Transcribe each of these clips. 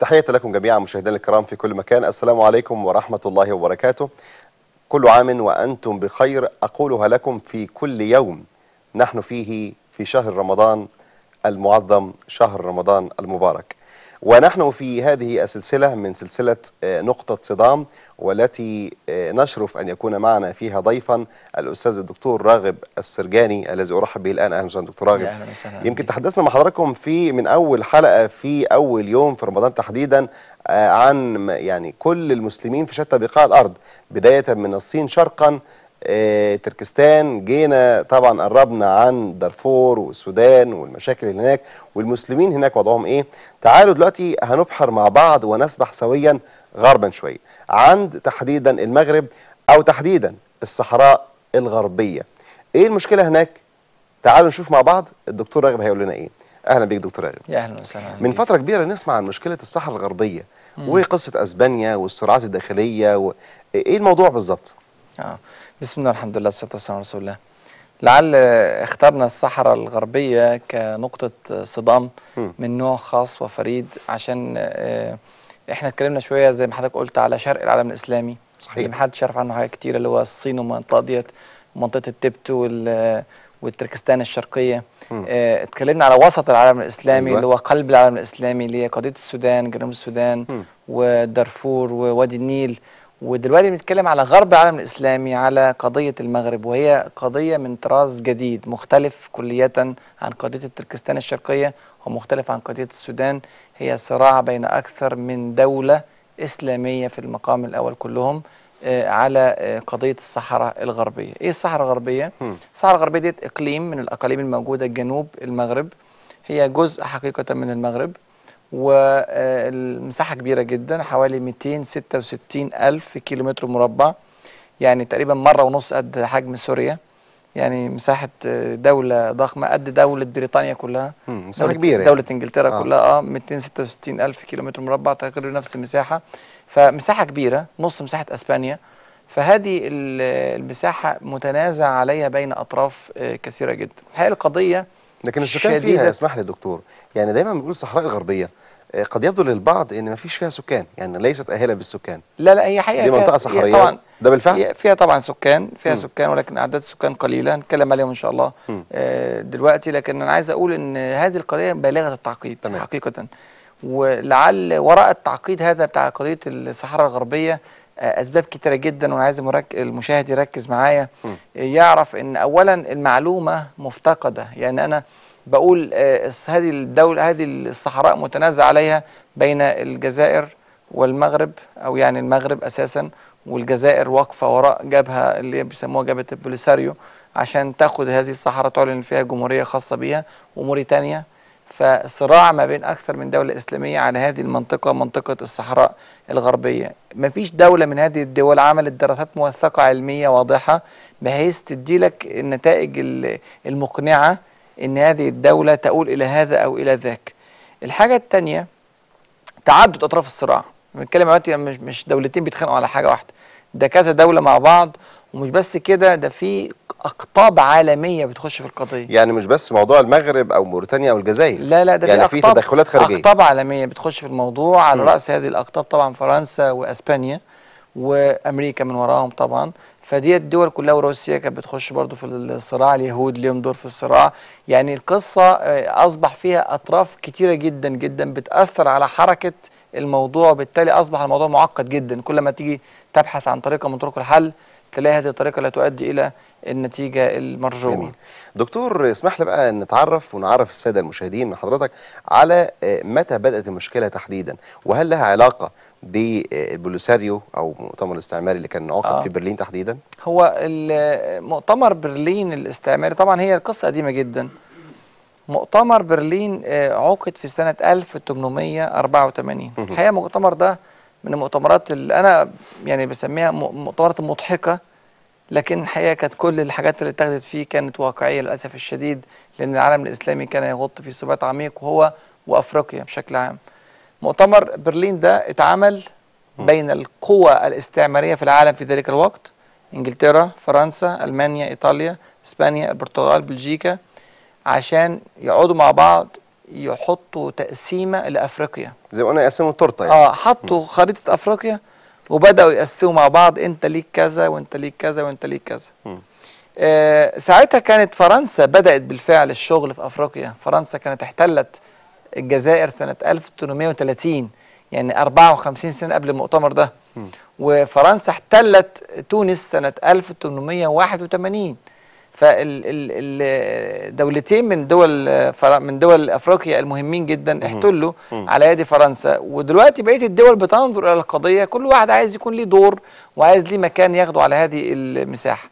تحية لكم جميعا مشاهدينا الكرام في كل مكان السلام عليكم ورحمة الله وبركاته كل عام وأنتم بخير أقولها لكم في كل يوم نحن فيه في شهر رمضان المعظم شهر رمضان المبارك ونحن في هذه السلسلة من سلسلة آه، نقطة صدام والتي آه، نشرف أن يكون معنا فيها ضيفا الأستاذ الدكتور راغب السرجاني الذي أرحب به الآن أهلا وسهلا دكتور راغب يا أهلا وسهلا يمكن بك. تحدثنا مع حضراتكم في من اول حلقه في اول يوم في رمضان تحديدا آه، عن م- يعني كل المسلمين في شتى بقاع الارض بدايه من الصين شرقا آه، تركستان جينا طبعا قربنا عن دارفور والسودان والمشاكل اللي هناك والمسلمين هناك وضعهم ايه تعالوا دلوقتي هنبحر مع بعض ونسبح سويا غربا شويه عند تحديدا المغرب او تحديدا الصحراء الغربيه ايه المشكله هناك تعالوا نشوف مع بعض الدكتور راغب هيقول لنا ايه اهلا بيك دكتور راغب يا اهلا وسهلا من بك. فتره كبيره نسمع عن مشكله الصحراء الغربيه وقصه اسبانيا والصراعات الداخليه و... ايه الموضوع بالظبط آه. بسم الله الحمد لله والصلاه والسلام على رسول الله لعل آه، اخترنا الصحراء الغربيه كنقطه آه، صدام مم. من نوع خاص وفريد عشان آه، احنا اتكلمنا شويه زي ما حضرتك قلت على شرق العالم الاسلامي صحيح. اللي محدش يعرف عنه حاجات كتيره اللي هو الصين والمنطقه ديت منطقه التبت وال والتركستان الشرقيه مم. آه، اتكلمنا على وسط العالم الاسلامي أيوة. اللي هو قلب العالم الاسلامي اللي هي قضيه السودان جنوب السودان مم. ودارفور ووادي النيل ودلوقتي بنتكلم على غرب العالم الاسلامي على قضيه المغرب وهي قضيه من طراز جديد مختلف كليه عن قضيه التركستان الشرقيه ومختلف عن قضيه السودان هي صراع بين اكثر من دوله اسلاميه في المقام الاول كلهم آه، على آه، قضيه الصحراء الغربيه ايه الصحراء الغربيه مم. الصحراء الغربيه ديت اقليم من الاقاليم الموجوده جنوب المغرب هي جزء حقيقه من المغرب والمساحة كبيرة جدا حوالي 266 ألف كيلومتر مربع يعني تقريبا مرة ونص قد حجم سوريا يعني مساحة آه، دولة ضخمة قد دولة بريطانيا كلها مم. مساحه دولة, كبيره دولة انجلترا آه. آه. كلها اه 266 ألف كيلومتر مربع تقريبا نفس المساحة فمساحة كبيرة نص مساحة اسبانيا فهذه ال- المساحة متنازع عليها بين أطراف آه، كثيرة جدا الحقيقة القضية لكن السكان فيها شديدة- اسمح لي يا دكتور يعني دايما بنقول الصحراء الغربيه آه، قد يبدو للبعض ان ما فيش فيها سكان يعني ليست اهله بالسكان لا لا هي حقيقة دي فيها- منطقه هي صحراويه طبعا ده بالفعل هي فيها طبعا سكان فيها مم. سكان ولكن اعداد السكان قليله هنتكلم عليهم ان شاء الله مم. آه، دلوقتي لكن انا عايز اقول ان هذه القضيه بالغه التعقيد تمام. حقيقه ولعل وراء التعقيد هذا بتاع قضيه الصحراء الغربيه آه، اسباب كتيره جدا وانا عايز المرك- المشاهد يركز معايا مم. آه، يعرف ان اولا المعلومه مفتقده يعني انا بقول آه، الس- هذه الدوله هذه الصحراء متنازع عليها بين الجزائر والمغرب او يعني المغرب اساسا والجزائر واقفه وراء جبهه اللي بيسموها جبهه البوليساريو عشان تاخد هذه الصحراء تعلن فيها جمهوريه خاصه بيها وموريتانيا فصراع ما بين اكثر من دوله اسلاميه على هذه المنطقه منطقه الصحراء الغربيه مفيش دوله من هذه الدول عملت دراسات موثقه علميه واضحه بحيث تدي لك النتائج ال- المقنعه ان هذه الدوله تؤول الى هذا او الى ذاك الحاجه الثانيه تعدد اطراف الصراع بنتكلم دلوقتي مش مش دولتين بيتخانقوا على حاجه واحده ده كذا دوله مع بعض ومش بس كده ده في اقطاب عالميه بتخش في القضيه يعني مش بس موضوع المغرب او موريتانيا او الجزائر لا لا ده يعني في في أقطاب تدخلات خارجيه اقطاب عالميه بتخش في الموضوع على مم. راس هذه الاقطاب طبعا فرنسا واسبانيا وامريكا من وراهم طبعا فدي الدول كلها وروسيا كانت بتخش برضو في الصراع اليهود ليهم دور في الصراع يعني القصه آه، اصبح فيها اطراف كتيره جدا جدا بتاثر على حركه الموضوع وبالتالي اصبح الموضوع معقد جدا كل ما تيجي تبحث عن طريقه من طرق الحل تلاقي هذه الطريقه لا تؤدي الى النتيجه المرجوه جميل دكتور اسمح لي بقى نتعرف ونعرف الساده المشاهدين من حضرتك على آه، متى بدات المشكله تحديدا وهل لها علاقه بالبوليساريو او المؤتمر الاستعماري اللي كان عقد آه. في برلين تحديدا هو ال- مؤتمر برلين الاستعماري طبعا هي القصة قديمة جدا مؤتمر برلين آه، عقد في سنة 1884 مهم. الحقيقة المؤتمر ده من المؤتمرات اللي أنا يعني بسميها م- مؤتمرات مضحكة لكن الحقيقة كانت كل الحاجات اللي اتخذت فيه كانت واقعية للأسف الشديد لأن العالم الإسلامي كان يغط في ثبات عميق وهو وأفريقيا بشكل عام مؤتمر برلين ده اتعمل بين القوى الاستعمارية في العالم في ذلك الوقت انجلترا فرنسا المانيا ايطاليا اسبانيا البرتغال بلجيكا عشان يقعدوا مع بعض يحطوا تقسيمه لافريقيا زي ما قلنا يقسموا التورته يعني اه حطوا خريطه افريقيا وبداوا يقسموا مع بعض انت ليك كذا وانت ليك كذا وانت ليك كذا مم. آه ساعتها كانت فرنسا بدات بالفعل الشغل في افريقيا فرنسا كانت احتلت الجزائر سنه 1830 يعني 54 سنه قبل المؤتمر ده مم. وفرنسا احتلت تونس سنه 1881 فالدولتين من دول آه، فر- من دول افريقيا المهمين جدا احتلوا مم. على يد فرنسا ودلوقتي بقيه الدول بتنظر الى القضيه كل واحد عايز يكون ليه دور وعايز ليه مكان ياخده على هذه المساحه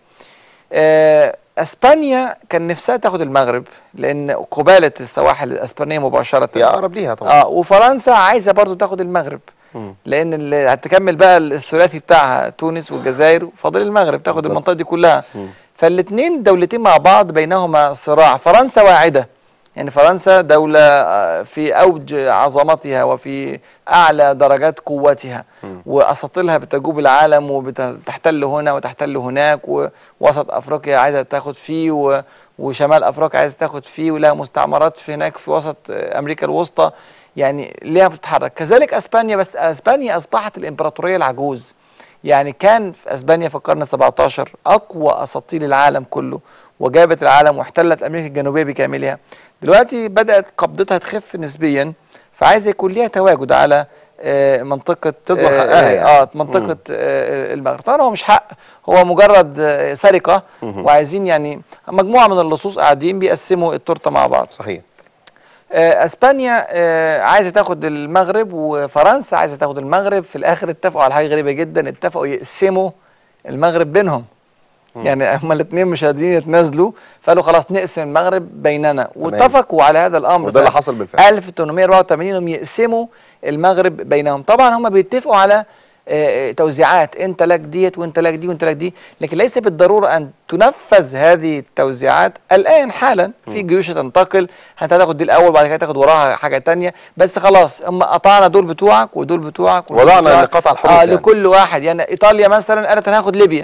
آه، اسبانيا كان نفسها تاخد المغرب لان قباله السواحل الاسبانيه مباشره هي اقرب ليها طبعا اه وفرنسا عايزه برضو تاخد المغرب مم. لان اللي هتكمل بقى الثلاثي بتاعها تونس والجزائر وفاضل المغرب تاخد بالظبط. المنطقه دي كلها مم. فالاثنين دولتين مع بعض بينهما صراع فرنسا واعده يعني فرنسا دولة آه، في أوج عظمتها وفي أعلى درجات قوتها مم. وأساطيلها بتجوب العالم وبتحتل هنا وتحتل هناك ووسط أفريقيا عايزة تاخد فيه و- وشمال أفريقيا عايزة تاخد فيه ولها مستعمرات في هناك في وسط آه، أمريكا الوسطى يعني ليها بتتحرك كذلك أسبانيا بس أسبانيا أصبحت الإمبراطورية العجوز يعني كان في اسبانيا في القرن 17 اقوى اساطيل العالم كله وجابت العالم واحتلت امريكا الجنوبيه بكاملها دلوقتي بدات قبضتها تخف نسبيا فعايزه يكون ليها تواجد على آه، منطقه تضمن آه، حقها آه، يعني. اه منطقه آه، المغرب طبعا هو مش حق هو مجرد آه، سرقه مهم. وعايزين يعني مجموعه من اللصوص قاعدين بيقسموا التورته مع بعض صحيح آه، اسبانيا آه، عايزه تاخد المغرب وفرنسا عايزه تاخد المغرب في الاخر اتفقوا على حاجه غريبه جدا اتفقوا يقسموا المغرب بينهم يعني هما الاثنين مش قادرين يتنازلوا فقالوا خلاص نقسم المغرب بيننا واتفقوا على هذا الامر وده اللي سنة حصل بالفعل 1884 هم يقسموا المغرب بينهم طبعا هم بيتفقوا على آه، آه، توزيعات انت لك ديت وانت لك دي وانت لك دي لكن ليس بالضروره ان تنفذ هذه التوزيعات الان حالا في جيوش تنتقل انت هتاخد دي الاول بعد كده تاخد وراها حاجه تانية بس خلاص هم قطعنا دول بتوعك ودول بتوعك ودول وضعنا بتوعك. نقاط على الحروف اه يعني. لكل واحد يعني ايطاليا مثلا قالت انا هاخد ليبيا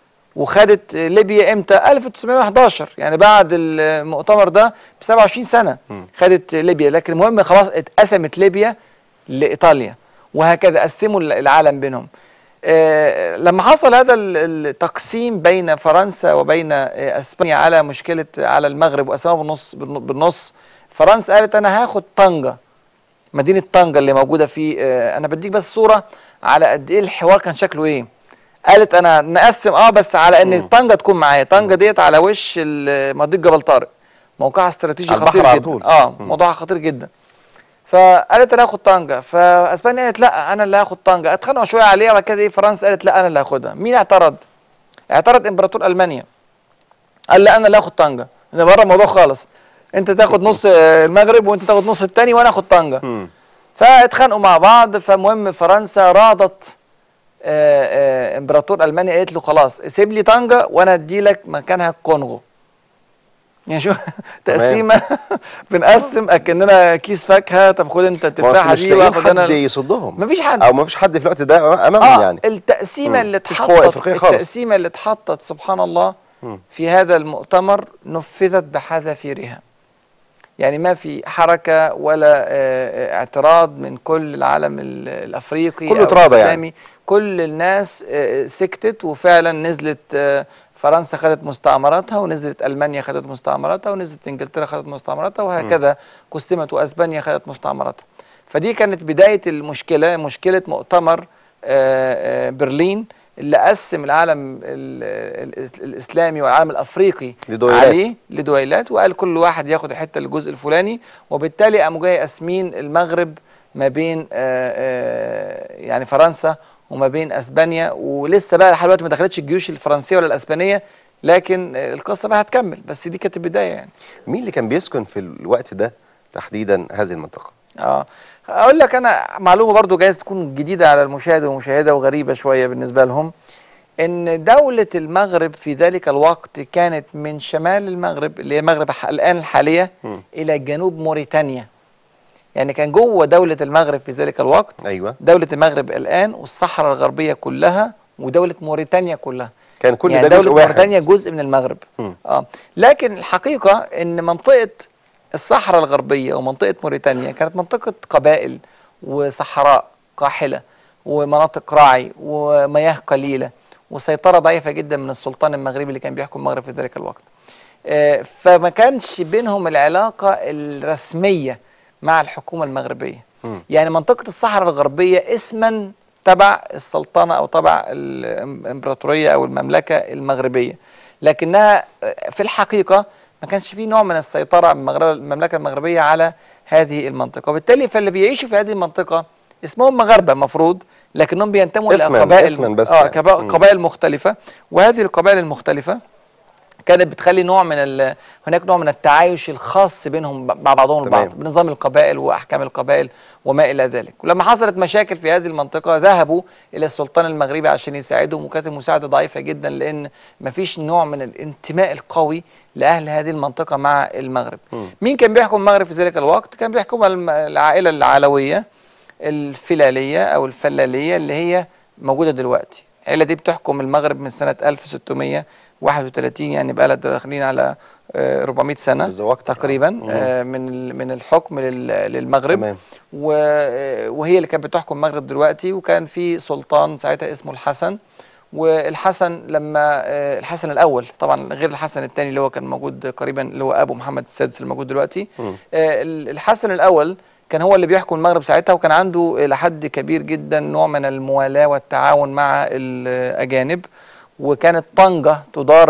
وخدت ليبيا امتى 1911 يعني بعد المؤتمر ده ب 27 سنه مم. خدت ليبيا لكن المهم خلاص اتقسمت ليبيا لايطاليا وهكذا قسموا العالم بينهم آه، لما حصل هذا ال- التقسيم بين فرنسا وبين آه، اسبانيا على مشكله على المغرب وقسموها بالنص بالنص فرنسا قالت انا هاخد طنجه مدينه طنجه اللي موجوده في آه، انا بديك بس صوره على قد ايه الحوار كان شكله ايه قالت انا نقسم اه بس على ان مم. طنجه تكون معايا طنجه ديت على وش ال- مضيق جبل طارق موقعها استراتيجي على البحر خطير على جدا طول. اه مم. موضوعها خطير جدا فقالت انا هاخد طنجه فاسبانيا قالت لا انا اللي هاخد طنجه اتخانقوا شويه عليها وبعد كده ايه فرنسا قالت لا انا اللي هاخدها مين اعترض اعترض امبراطور المانيا قال لا انا اللي هاخد طنجه ده بره الموضوع خالص انت تاخد نص آه، المغرب وانت تاخد نص التاني وانا اخد طنجه مم. فاتخانقوا مع بعض فمهم فرنسا راضت آه، آه، امبراطور المانيا قالت له خلاص سيب لي طنجه وانا ادي لك مكانها الكونغو يعني شو تقسيمه بنقسم اكننا كيس فاكهه طب خد انت ما هو التفاحه مش دي لاقيين واخد انا حد ال- يصدهم مفيش حد او ما فيش حد في الوقت ده امامهم اه يعني التقسيمه مم. اللي مفيش قوة اتحطت إفريقية خالص. التقسيمه اللي اتحطت سبحان الله مم. في هذا المؤتمر نفذت بحذافيرها يعني ما في حركة ولا آه، آه، اعتراض من كل العالم ال- الأفريقي كله أو تراضى يعني. الإسلامي كل الناس آه، سكتت وفعلا نزلت آه، فرنسا خدت مستعمراتها ونزلت ألمانيا خدت مستعمراتها ونزلت إنجلترا خدت مستعمراتها وهكذا قسمت وأسبانيا خدت مستعمراتها فدي كانت بداية المشكلة مشكلة مؤتمر آه، آه، برلين اللي قسم العالم ال- ال- الإسلامي والعالم الأفريقي لدويلات. عليه لدويلات وقال كل واحد ياخد الحته الجزء الفلاني وبالتالي قاموا جاي قاسمين المغرب ما بين آه، آه، يعني فرنسا وما بين اسبانيا ولسه بقى لحد دلوقتي ما دخلتش الجيوش الفرنسيه ولا الاسبانيه لكن آه، القصه بقى هتكمل بس دي كانت البدايه يعني مين اللي كان بيسكن في الوقت ده تحديدا هذه المنطقه اه اقول لك انا معلومه برضو جايز تكون جديده على المشاهد والمشاهده وغريبه شويه بالنسبه لهم ان دوله المغرب في ذلك الوقت كانت من شمال المغرب اللي هي المغرب ح- الان الحاليه مم. الى جنوب موريتانيا يعني كان جوه دوله المغرب في ذلك الوقت ايوه دوله المغرب الان والصحراء الغربيه كلها ودوله موريتانيا كلها كان كل يعني ده جزء دوله واحد موريتانيا جزء من المغرب مم. اه لكن الحقيقه ان منطقه الصحراء الغربيه ومنطقه موريتانيا كانت منطقه قبائل وصحراء قاحله ومناطق راعي ومياه قليله وسيطره ضعيفه جدا من السلطان المغربي اللي كان بيحكم المغرب في ذلك الوقت آه، فما كانش بينهم العلاقه الرسميه مع الحكومه المغربيه مم. يعني منطقه الصحراء الغربيه اسما تبع السلطنه او تبع الامبراطوريه او المملكه المغربيه لكنها آه، في الحقيقه ما كانش فيه نوع من السيطره من المغرب- المملكه المغربيه على هذه المنطقه وبالتالي فاللي بيعيشوا في هذه المنطقه اسمهم مغاربه مفروض لكنهم بينتموا اسماً- الى قبائل اسماً بس اه يعني. كبا- مم. قبائل مختلفه وهذه القبائل المختلفه كانت بتخلي نوع من ال... هناك نوع من التعايش الخاص بينهم ب- مع بعضهم تمام. البعض بنظام القبائل واحكام القبائل وما الى ذلك ولما حصلت مشاكل في هذه المنطقه ذهبوا الى السلطان المغربي عشان يساعدهم وكانت المساعده ضعيفه جدا لان ما فيش نوع من الانتماء القوي لاهل هذه المنطقه مع المغرب مم. مين كان بيحكم المغرب في ذلك الوقت كان بيحكمها الم- العائله العلويه الفلاليه او الفلاليه اللي هي موجوده دلوقتي العيله دي بتحكم المغرب من سنه 1631 يعني بقى لها داخلين على آه، 400 سنه بالظبط وقت. تقريبا مم. آه، من ال- من الحكم لل- للمغرب تمام و- وهي اللي كانت بتحكم المغرب دلوقتي وكان في سلطان ساعتها اسمه الحسن والحسن لما آه، الحسن الاول طبعا غير الحسن الثاني اللي هو كان موجود قريبا اللي هو ابو محمد السادس اللي موجود دلوقتي مم. آه، ال- الحسن الاول كان هو اللي بيحكم المغرب ساعتها وكان عنده الى حد كبير جدا نوع من الموالاه والتعاون مع الاجانب وكانت طنجه تدار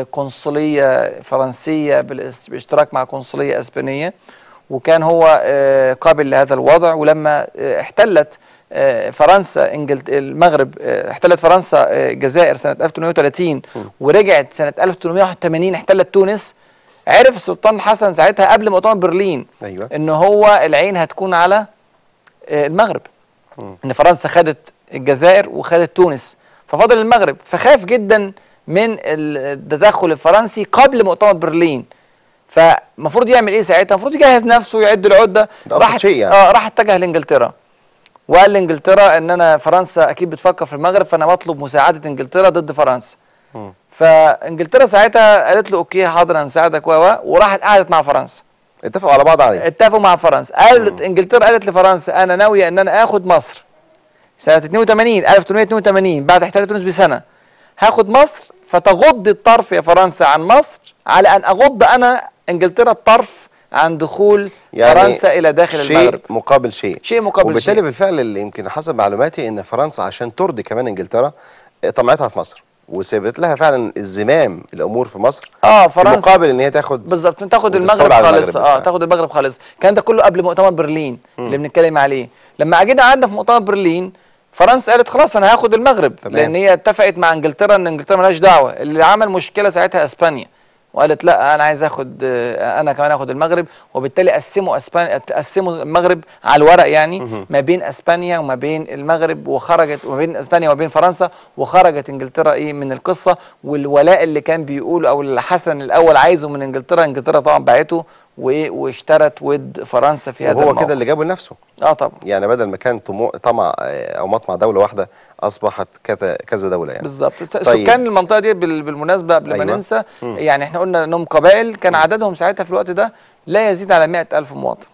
بقنصليه فرنسيه بالاس- باشتراك مع قنصليه اسبانيه وكان هو آه، قابل لهذا الوضع ولما آه، احتلت آه، فرنسا انجلت المغرب آه، احتلت فرنسا آه، الجزائر سنه 1830 ورجعت سنه 1881 احتلت تونس عرف السلطان الحسن ساعتها قبل مؤتمر برلين ايوه ان هو العين هتكون على آه، المغرب مم. ان فرنسا خدت الجزائر وخدت تونس ففضل المغرب فخاف جدا من التدخل الفرنسي قبل مؤتمر برلين فالمفروض يعمل ايه ساعتها المفروض يجهز نفسه ويعد العده ده أبسط شيء يعني. اه راح اتجه لانجلترا وقال لانجلترا ان انا فرنسا اكيد بتفكر في المغرب فانا بطلب مساعده انجلترا ضد فرنسا مم. فانجلترا ساعتها قالت له اوكي حاضر هنساعدك و و وراحت قعدت مع فرنسا اتفقوا على بعض عليه اتفقوا مع فرنسا قالت انجلترا قالت لفرنسا انا ناويه ان انا اخد مصر سنه 82 1882 بعد احتلال تونس بسنه هاخد مصر فتغض الطرف يا فرنسا عن مصر على ان اغض انا انجلترا الطرف عن دخول يعني فرنسا الى داخل شيء المغرب مقابل شيء شيء مقابل وبالتالي شيء بالفعل اللي يمكن حسب معلوماتي ان فرنسا عشان ترضي كمان انجلترا اه، طمعتها في مصر وسابت لها فعلا الزمام الامور في مصر اه في فرنسا مقابل ان هي تاخد بالظبط تاخد وتستولى المغرب على خالص المغرب اه بالفعل. تاخد المغرب خالص كان ده كله قبل مؤتمر برلين اللي بنتكلم عليه لما جينا قعدنا في مؤتمر برلين فرنسا قالت خلاص انا هاخد المغرب تمام. لان هي اتفقت مع انجلترا ان انجلترا مالهاش دعوه اللي عمل مشكله ساعتها اسبانيا وقالت لا انا عايز اخد آه، انا كمان اخد المغرب وبالتالي قسموا اسبانيا قسموا المغرب على الورق يعني ما بين اسبانيا وما بين المغرب وخرجت وما بين اسبانيا وما بين فرنسا وخرجت انجلترا ايه من القصه والولاء اللي كان بيقول او اللي حسن الاول عايزه من انجلترا انجلترا طبعا باعته وايه واشترت ود فرنسا في هذا وهو الموقف كده اللي جابه لنفسه اه طبعا يعني بدل ما كان طمو- طمع اه، او مطمع دوله واحده اصبحت كذا كذا دوله يعني بالظبط طيب. سكان المنطقه دي بال- بالمناسبه قبل ما أيوة. ننسى مم. يعني احنا قلنا انهم قبائل كان عددهم ساعتها في الوقت ده لا يزيد على 100000 مواطن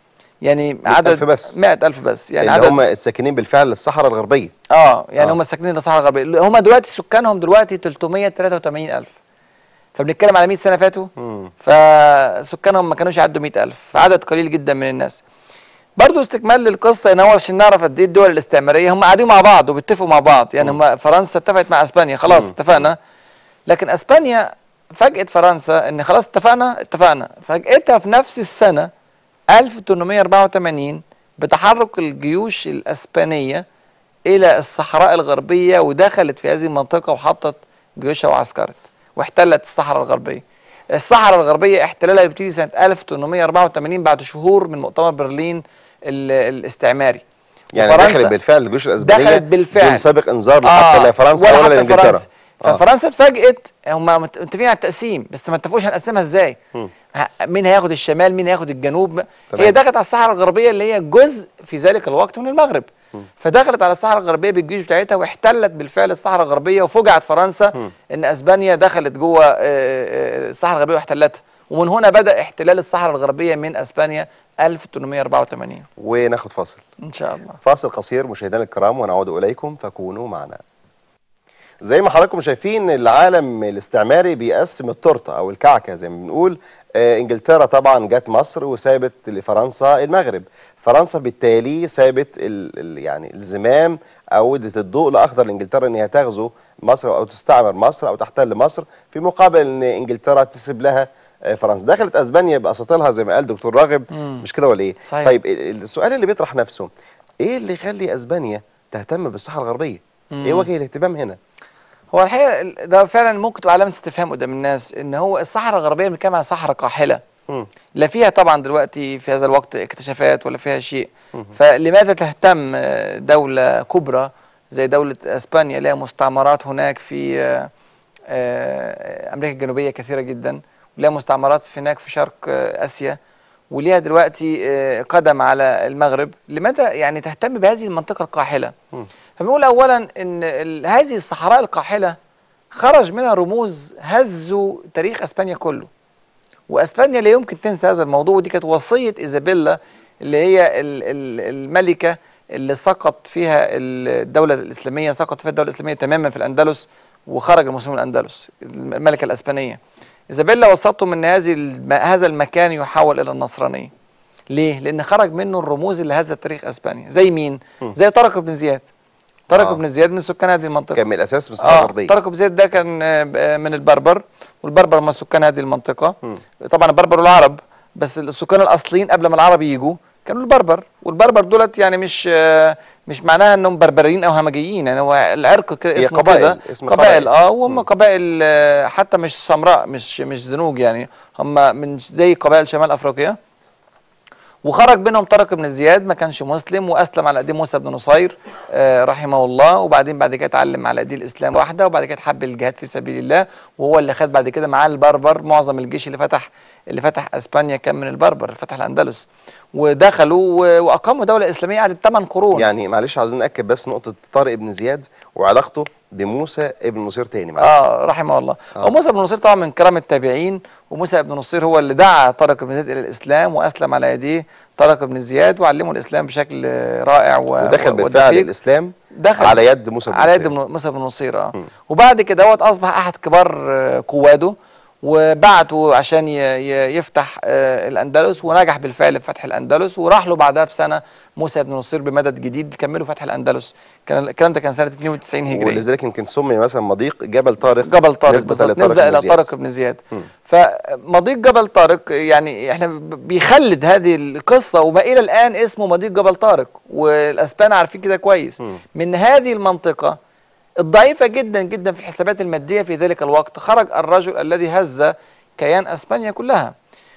يعني عدد 100,000 بس. 100000 بس يعني اللي عدد هم الساكنين بالفعل الصحراء الغربيه اه يعني آه. هم ساكنين في الصحراء الغربيه هم دلوقتي سكانهم دلوقتي 383000 فبنتكلم على 100 سنه فاتوا مم. فسكانهم ما كانوش يعدوا 100000 عدد قليل جدا من الناس برضه استكمال للقصه ان هو عشان نعرف قد ايه الدول الاستعماريه هم قاعدين مع بعض وبيتفقوا مع بعض يعني هم فرنسا اتفقت مع اسبانيا خلاص مم. اتفقنا لكن اسبانيا فاجئت فرنسا ان خلاص اتفقنا اتفقنا فاجئتها في نفس السنه 1884 بتحرك الجيوش الاسبانيه الى الصحراء الغربيه ودخلت في هذه المنطقه وحطت جيوشها وعسكرت واحتلت الصحراء الغربيه الصحراء الغربيه احتلالها يبتدي سنه 1884 بعد شهور من مؤتمر برلين ال- الاستعماري يعني وفرنسا دخلت بالفعل الجيوش الاسبانيه دخلت بالفعل. دون سابق انذار لا حتى لا فرنسا ولا, حتى لانجلترا فرنسا. آه. ففرنسا اتفاجئت هم مت- متفقين على التقسيم بس ما اتفقوش هنقسمها ازاي مم. ه- مين هياخد الشمال مين هياخد الجنوب تمام. هي دخلت على الصحراء الغربيه اللي هي جزء في ذلك الوقت من المغرب فدخلت على الصحراء الغربيه بالجيوش بتاعتها واحتلت بالفعل الصحراء الغربيه وفجعت فرنسا ان اسبانيا دخلت جوه آه، آه، الصحراء الغربيه واحتلتها ومن هنا بدا احتلال الصحراء الغربيه من اسبانيا 1884 وناخد فاصل ان شاء الله فاصل قصير مشاهدينا الكرام ونعود اليكم فكونوا معنا زي ما حضراتكم شايفين العالم الاستعماري بيقسم التورته او الكعكه زي ما بنقول آه، انجلترا طبعا جت مصر وسابت لفرنسا المغرب فرنسا بالتالي سابت ال ال يعني الزمام او ادت الضوء الاخضر لانجلترا ان هي تغزو مصر او تستعمر مصر او تحتل مصر في مقابل ان انجلترا تسيب لها آه، فرنسا دخلت اسبانيا باساطيلها زي ما قال دكتور راغب مم. مش كده ولا ايه صحيح. طيب ال- السؤال اللي بيطرح نفسه ايه اللي يخلي اسبانيا تهتم بالصحراء الغربيه ايه مم. وجه الاهتمام هنا هو الحقيقه ال- ده فعلا ممكن تبقى علامه استفهام قدام الناس ان هو الصحراء الغربيه بنتكلم عن صحراء قاحله مم. لا فيها طبعا دلوقتي في هذا الوقت اكتشافات ولا فيها شيء فلماذا تهتم آه، دولة كبرى زي دولة اسبانيا لها مستعمرات هناك في آه، آه، امريكا الجنوبية كثيرة جدا ولها مستعمرات في هناك في شرق آه، اسيا وليها دلوقتي آه، قدم على المغرب لماذا يعني تهتم بهذه المنطقة القاحلة مم. فبنقول اولا ان ال- هذه الصحراء القاحلة خرج منها رموز هزوا تاريخ اسبانيا كله واسبانيا لا يمكن تنسى هذا الموضوع ودي كانت وصيه ايزابيلا اللي هي ال- ال- الملكه اللي سقط فيها الدوله الاسلاميه سقط فيها الدوله الاسلاميه تماما في الاندلس وخرج المسلمون من الاندلس الملكه الاسبانيه ايزابيلا وصتهم ان هذه الم- هذا المكان يحول الى النصرانيه ليه لان خرج منه الرموز اللي هزت تاريخ اسبانيا زي مين زي طارق بن زياد طارق آه. بن زياد من سكان هذه المنطقه كان من الاساس بالصحراء اه الغربيه طارق بن زيد ده كان آه، ب- آه، من البربر والبربر هم سكان هذه المنطقه مم. طبعا البربر والعرب بس السكان الاصليين قبل ما العرب يجوا كانوا البربر والبربر دولت يعني مش آه، مش معناها انهم بربريين او همجيين يعني هو العرق كده هي اسمه قبائل، كده اسم قبائل قبائل. اه وهم مم. قبائل آه، حتى مش سمراء مش مش زنوج يعني هم من زي قبائل شمال افريقيا وخرج بينهم طارق بن زياد ما كانش مسلم واسلم على ايدي موسى بن نصير آه رحمه الله وبعدين بعد كده اتعلم على ايدي الاسلام واحده وبعد كده حب الجهاد في سبيل الله وهو اللي خد بعد كده معاه البربر معظم الجيش اللي فتح اللي فتح اسبانيا كان من البربر اللي فتح الاندلس ودخلوا و- واقاموا دوله اسلاميه قعدت 8 قرون يعني معلش عاوزين ناكد بس نقطه طارق بن زياد وعلاقته بموسى ابن نصير تاني معلش. اه رحمه الله آه. وموسى بن نصير طبعا من كرام التابعين وموسى بن نصير هو اللي دعا طارق بن زياد الى الاسلام واسلم على يديه طارق بن زياد وعلمه الاسلام بشكل آه، رائع و- ودخل و- بالفعل ودقيق. الاسلام دخل على يد موسى بن على يد نصير. من- موسى بن نصير اه وبعد كده هو اصبح احد كبار آه، قواده وبعته عشان ي- ي- يفتح آه، الاندلس ونجح بالفعل في فتح الاندلس وراح له بعدها بسنه موسى بن نصير بمدد جديد كملوا فتح الاندلس كان الكلام ده كان سنه 92 هجريه ولذلك يمكن سمي مثلا مضيق جبل طارق جبل طارق نسبة بالظبط لطارق نسبة بن إلى زياد. طارق بن زياد فمضيق جبل طارق يعني احنا ب- بيخلد هذه القصة وما إلى الآن اسمه مضيق جبل طارق والأسبان عارفين كده كويس مم. من هذه المنطقة الضعيفة جدا جدا في الحسابات المادية في ذلك الوقت خرج الرجل الذي هز كيان أسبانيا كلها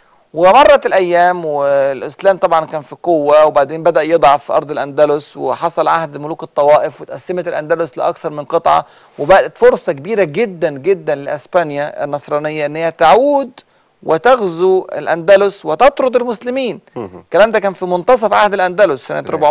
ومرت الايام والاسلام طبعا كان في قوه وبعدين بدا يضعف في ارض الاندلس وحصل عهد ملوك الطوائف وتقسمت الاندلس لاكثر من قطعه وبقت فرصه كبيره جدا جدا لاسبانيا النصرانيه ان هي تعود وتغزو الاندلس وتطرد المسلمين مهم. الكلام ده كان في منتصف عهد الاندلس سنه تمام.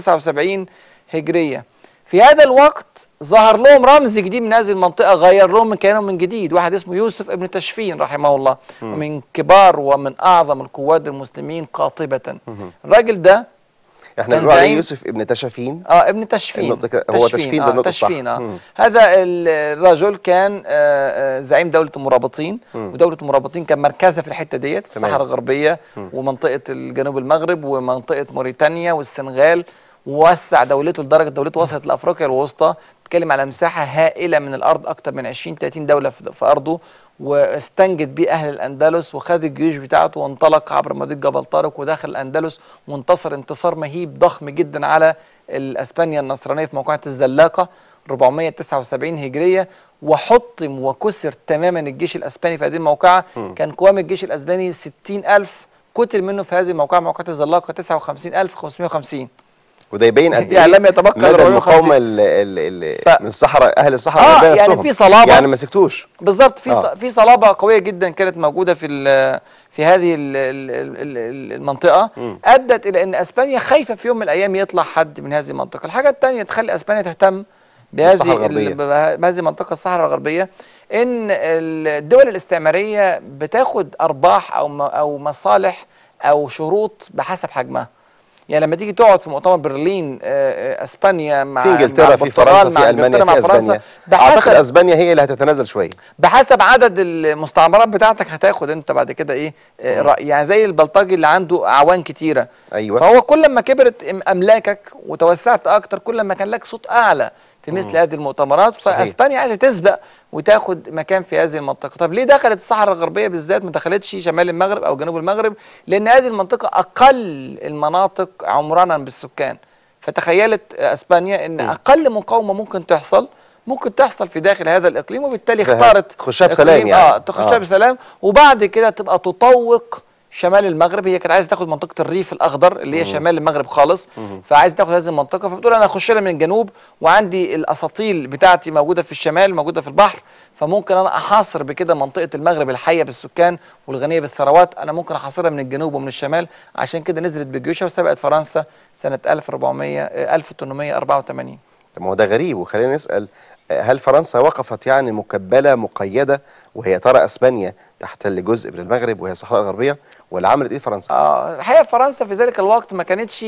479 هجريه في هذا الوقت ظهر لهم رمز جديد من هذه المنطقه غير لهم من كيانهم من جديد واحد اسمه يوسف ابن تشفين رحمه الله ومن كبار ومن اعظم القواد المسلمين قاطبه الراجل ده احنا كان بنقول عليه زعيم- يوسف ابن تشافين اه ابن تشفين النطق كده- هو تشفين ده آه النطق الصح. تشفين اه مم. هذا ال- الرجل كان آه آه زعيم دولة المرابطين ودولة المرابطين كان مركزها في الحتة ديت في تمام. الصحراء الغربية ومنطقة الجنوب المغرب ومنطقة موريتانيا والسنغال ووسع دولته لدرجة دولته وصلت لأفريقيا الوسطى بتتكلم على مساحة هائلة من الأرض أكتر من 20 30 دولة في في أرضه واستنجد بيه أهل الأندلس وخد الجيوش بتاعته وانطلق عبر مضيق جبل طارق ودخل الأندلس وانتصر انتصار مهيب ضخم جدا على الأسبانيا النصرانية في موقعة الزلاقة 479 هجرية وحطم وكسر تماما الجيش الأسباني في هذه الموقعة كان قوام الجيش الأسباني 60 ألف قتل منه في هذه الموقعة موقعة الزلاقة 59550 وده يبين قد يعني لم يتبقى مدى إلا 450. المقاومه ال- ال- ال- ف- من الصحراء اهل الصحراء آه، الغربية يعني نفسهم. في صلابة. يعني ما سكتوش بالظبط في آه. ص- في صلابه قويه جدا كانت موجوده في ال- في هذه ال- ال- ال- ال- المنطقه ادت الى ان اسبانيا خايفه في يوم من الايام يطلع حد من هذه المنطقه الحاجه الثانيه تخلي اسبانيا تهتم بالصحراء بهذه ال- الغربية. ب- بهذه المنطقه الصحراء الغربيه ان الدول الاستعماريه بتاخد ارباح او م- او مصالح او شروط بحسب حجمها يعني لما تيجي تقعد في مؤتمر برلين آه، آه، اسبانيا مع في مع انجلترا في البرتغال، فرنسا مع في المانيا إنجلترا، في مع فرنسا، اسبانيا اعتقد بحسب اسبانيا هي اللي هتتنازل شويه بحسب عدد المستعمرات بتاعتك هتاخد انت بعد كده ايه آه، رأي يعني زي البلطجي اللي عنده اعوان كتيره ايوه فهو كل ما كبرت أم- املاكك وتوسعت اكتر كل ما كان لك صوت اعلى في مثل هذه المؤتمرات صحيح. فاسبانيا عايزه تسبق وتاخد مكان في هذه المنطقه طب ليه دخلت الصحراء الغربيه بالذات ما دخلتش شمال المغرب او جنوب المغرب لان هذه المنطقه اقل المناطق عمرانا بالسكان فتخيلت اسبانيا ان اقل مقاومه ممكن تحصل ممكن تحصل في داخل هذا الاقليم وبالتالي فه- اختارت تخشها بسلام إقليم- يعني. اه تخشها آه. بسلام وبعد كده تبقى تطوق شمال المغرب هي كانت عايزه تاخد منطقه الريف الاخضر اللي هي شمال المغرب خالص فعايزه تاخد هذه المنطقه فبتقول انا اخش لها من الجنوب وعندي الاساطيل بتاعتي موجوده في الشمال موجوده في البحر فممكن انا احاصر بكده منطقه المغرب الحيه بالسكان والغنيه بالثروات انا ممكن احاصرها من الجنوب ومن الشمال عشان كده نزلت بجيوشها وسبقت فرنسا سنه 1400 آه، 1884 طب ما هو ده غريب وخلينا نسال آه، هل فرنسا وقفت يعني مكبله مقيده وهي ترى اسبانيا تحتل جزء من المغرب وهي الصحراء الغربيه ولا عملت ايه فرنسا؟ اه الحقيقه فرنسا في ذلك الوقت ما كانتش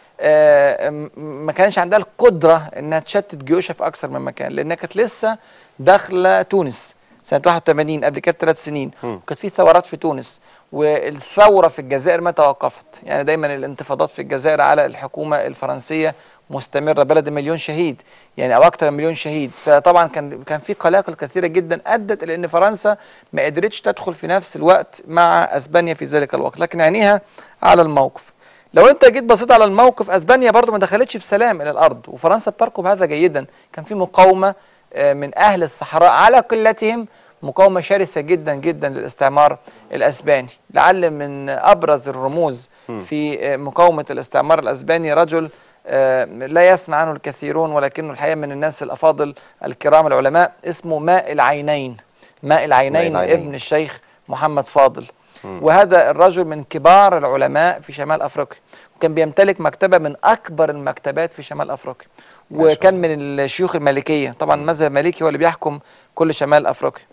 آه م- ما كانش عندها القدره انها تشتت جيوشها في اكثر من مكان لانها كانت لسه داخله تونس سنه 81 قبل كده ثلاث سنين وكانت في ثورات في تونس والثوره في الجزائر ما توقفت يعني دايما الانتفاضات في الجزائر على الحكومه الفرنسيه مستمره بلد مليون شهيد يعني او اكثر من مليون شهيد فطبعا كان كان في قلاقل كثيره جدا ادت الى ان فرنسا ما قدرتش تدخل في نفس الوقت مع اسبانيا في ذلك الوقت لكن عينيها على الموقف لو انت جيت بصيت على الموقف اسبانيا برضو ما دخلتش بسلام الى الارض وفرنسا بترقب هذا جيدا كان في مقاومه آه، من اهل الصحراء على قلتهم مقاومه شرسه جدا جدا للاستعمار الاسباني لعل من ابرز الرموز في آه، مقاومه الاستعمار الاسباني رجل آه، لا يسمع عنه الكثيرون ولكنه الحقيقه من الناس الافاضل الكرام العلماء اسمه ماء العينين ماء العينين, العينين. ابن الشيخ محمد فاضل وهذا الرجل من كبار العلماء في شمال افريقيا وكان بيمتلك مكتبه من اكبر المكتبات في شمال افريقيا ما شاء وكان من الشيوخ المالكيه طبعا المذهب المالكي هو اللي بيحكم كل شمال افريقيا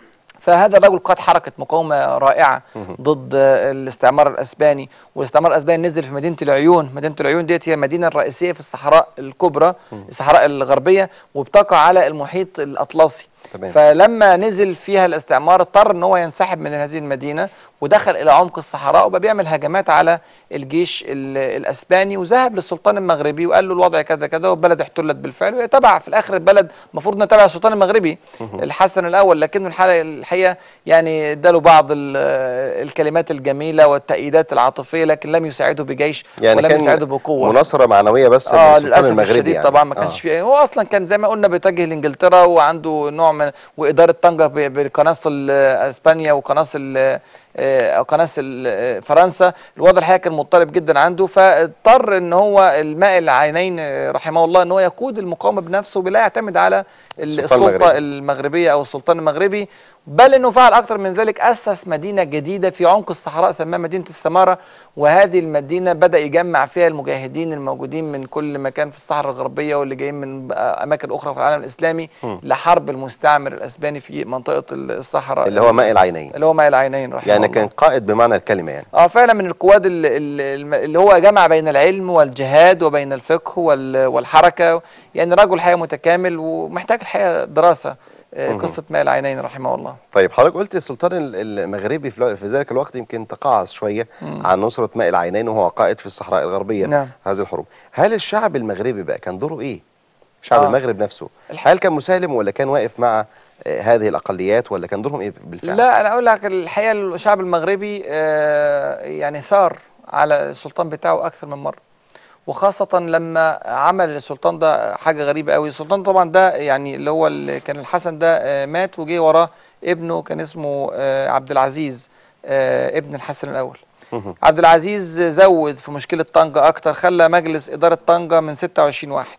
فهذا الرجل قاد حركة مقاومة رائعة ضد الاستعمار الأسباني والاستعمار الأسباني نزل في مدينة العيون مدينة العيون ديت هي المدينة الرئيسية في الصحراء الكبرى الصحراء الغربية وبتقع على المحيط الأطلسي تمام. فلما نزل فيها الاستعمار اضطر ان هو ينسحب من هذه المدينه ودخل الى عمق الصحراء وبقى بيعمل هجمات على الجيش ال- الاسباني وذهب للسلطان المغربي وقال له الوضع كذا كذا والبلد احتلت بالفعل وتبع في الاخر البلد المفروض انه تبع السلطان المغربي الحسن الاول لكنه الحقيقه الحقيقه يعني اداله بعض ال- الكلمات الجميله والتأييدات العاطفيه لكن لم يساعده بجيش يعني ولم كان يساعده بقوه مناصره معنويه بس اه للسلطان للاسف المغربي الشديد يعني. طبعا ما كانش آه. فيه هو اصلا كان زي ما قلنا بيتجه لانجلترا وعنده نوع من واداره طنجه ب- بقناصل آه، اسبانيا وقناصل آه، آه، قناصل آه، فرنسا الوضع الحقيقه كان مضطرب جدا عنده فاضطر ان هو الماء العينين آه، رحمه الله ان هو يقود المقاومه بنفسه بلا يعتمد على ال- السلطان السلطه المغربي. المغربيه او السلطان المغربي بل انه فعل اكثر من ذلك اسس مدينه جديده في عمق الصحراء سماها مدينه السماره وهذه المدينه بدا يجمع فيها المجاهدين الموجودين من كل مكان في الصحراء الغربيه واللي جايين من اماكن اخرى في العالم الاسلامي لحرب المستعمر الاسباني في منطقه الصحراء اللي هو ماء العينين اللي هو ماء العينين رحمه يعني الله. كان قائد بمعنى الكلمه يعني اه فعلا من القواد ال- ال- اللي هو جمع بين العلم والجهاد وبين الفقه وال- والحركه يعني رجل حقيقه متكامل ومحتاج الحقيقه دراسه آه، قصه ماء العينين رحمه الله طيب حضرتك قلت السلطان ال- المغربي في الو- في ذلك الوقت يمكن تقاعس شويه عن نصره ماء العينين وهو قائد في الصحراء الغربيه نعم. هذه الحروب هل الشعب المغربي بقى كان دوره ايه شعب آه. المغرب نفسه الح- هل كان مسالم ولا كان واقف مع آه، هذه الاقليات ولا كان دورهم ايه بالفعل لا انا اقول لك الحقيقه الشعب المغربي آه، يعني ثار على السلطان بتاعه اكثر من مره وخاصة لما عمل السلطان ده حاجة غريبة قوي السلطان طبعا ده يعني اللي هو اللي كان الحسن ده آه، مات وجه وراه ابنه كان اسمه آه، عبد العزيز آه، ابن الحسن الأول مهم. عبد العزيز زود في مشكلة طنجة أكتر خلى مجلس إدارة طنجة من 26 واحد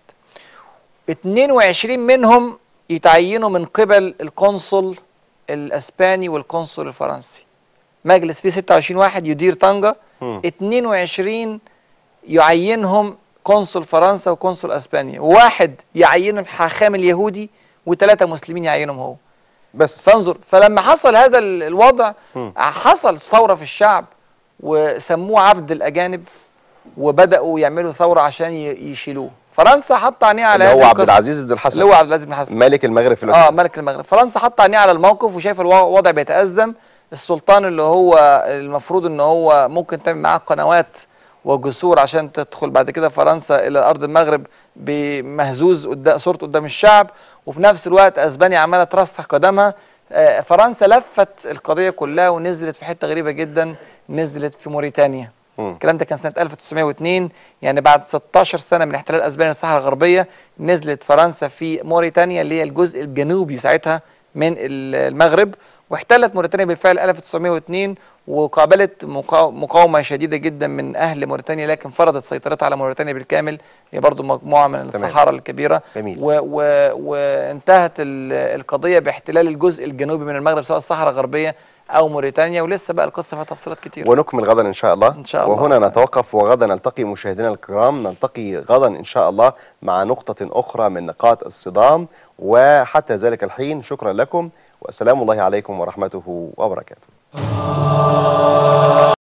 22 منهم يتعينوا من قبل القنصل الاسباني والقنصل الفرنسي مجلس فيه 26 واحد يدير طنجة مم. 22 يعينهم قنصل فرنسا وقنصل اسبانيا وواحد يعينه الحاخام اليهودي وثلاثة مسلمين يعينهم هو بس فانظر فلما حصل هذا ال- الوضع حصل ثوره في الشعب وسموه عبد الاجانب وبداوا يعملوا ثوره عشان ي- يشيلوه فرنسا حط عينيها على اللي هو هذه عبد القصة. العزيز بن الحسن اللي هو عبد العزيز بن حسن ملك المغرب في اه الوقت ده. ملك المغرب فرنسا حط عينيها على الموقف وشايف الوضع بيتأزم السلطان اللي هو المفروض ان هو ممكن تعمل معاه قنوات وجسور عشان تدخل بعد كده فرنسا الى ارض المغرب بمهزوز قدام صورته قدام الشعب وفي نفس الوقت اسبانيا عماله ترسخ قدمها آه، فرنسا لفت القضيه كلها ونزلت في حته غريبه جدا نزلت في موريتانيا مم. الكلام ده كان سنه 1902 يعني بعد 16 سنه من احتلال اسبانيا للصحراء الغربيه نزلت فرنسا في موريتانيا اللي هي الجزء الجنوبي ساعتها من ال- المغرب واحتلت موريتانيا بالفعل 1902 وقابلت مقا- مقاومه شديده جدا من اهل موريتانيا لكن فرضت سيطرتها على موريتانيا بالكامل هي برضو مجموعه من الصحارى الكبيره جميل. و و وانتهت ال- القضيه باحتلال الجزء الجنوبي من المغرب سواء الصحراء الغربيه او موريتانيا ولسه بقى القصه فيها تفصيلات كتير ونكمل غدا ان شاء الله إن شاء الله. وهنا نتوقف وغدا نلتقي مشاهدينا الكرام نلتقي غدا ان شاء الله مع نقطة اخرى من نقاط الصدام وحتى ذلك الحين شكرا لكم والسلام الله عليكم ورحمته وبركاته